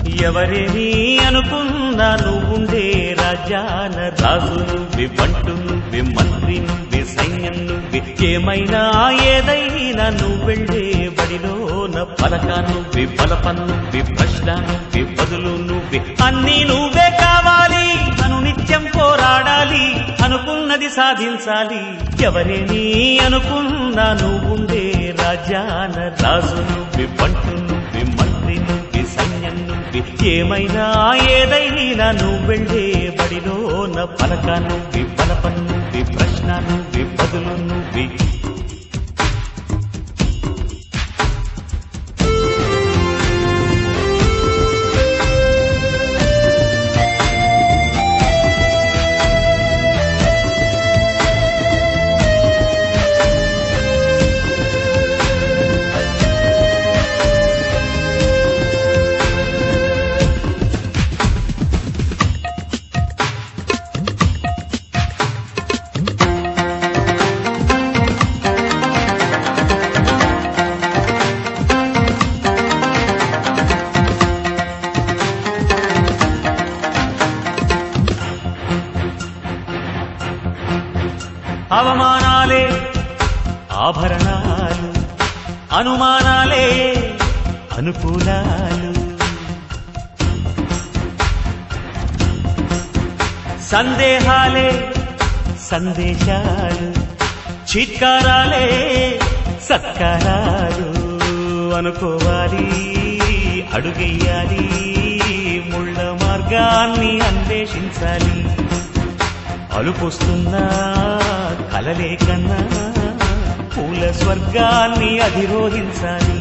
ఎవరేమి అనుకున్నా నువ్వుండే రాజాన రాజు నువ్వి బంటు నువ్వి మంత్రి నువ్వి సైన్యం నువ్వి ఏమైనా ఏదైనా నువ్వు వెళ్ళే బడిలోన పలక నువ్వి బలపన్ నువ్వి ప్రశ్న నువ్వి బదులు నువ్వి అన్నీ నువ్వే కావాలి అను నిత్యం పోరాడాలి అనుకున్నది సాధించాలి ఎవరేమి అనుకున్నా నువ్వుండే రాజాన రాజు నువ్వి బంటు నువ్వి మంత్రి నువ్వి సైన్యం నువ్వి ఏమైనా ఏదైనా నువ్వు వెళ్ళే బడిలోన పలక నువ్వి బలపన్ నువ్వి ప్రశ్న నువ్వి బదులు నువ్వి అవమానాలే ఆభరణాలు అనుమానాలే అనుకూలాలు సందేహాలే సందేశాలు చిత్కారాలే సత్కారాలు అనుకోవాలి అడుగెయ్యాలి ముళ్ళ మార్గాన్ని అన్వేషించాలి అలుపొస్తున్నా కలలే కన్నా పూల స్వర్గాన్ని అధిరోహించాలి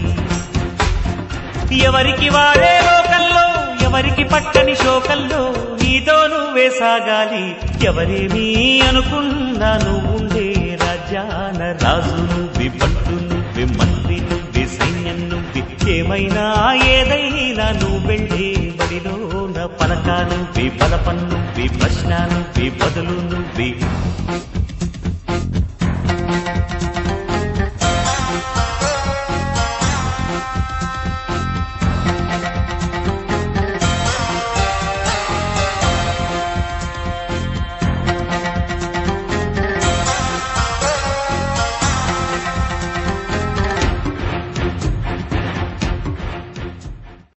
ఎవరికి వాడే లోకంలో ఎవరికి పట్టని శోకంలో నీతో నువ్వే సాగాలి ఎవరేమీ అనుకున్నా నువ్వుండే రాజ్యాన రాజు నువ్వి పట్టు నువ్వి మంత్రి నువ్వి సైన్యం నువ్వి ఏమైనా ఏదైనా నువ్వు వెళ్ళే బడిలో నా పలక నువ్వి బలపన్ నువ్వి ప్రశ్న నువ్వి బదులు నువ్వి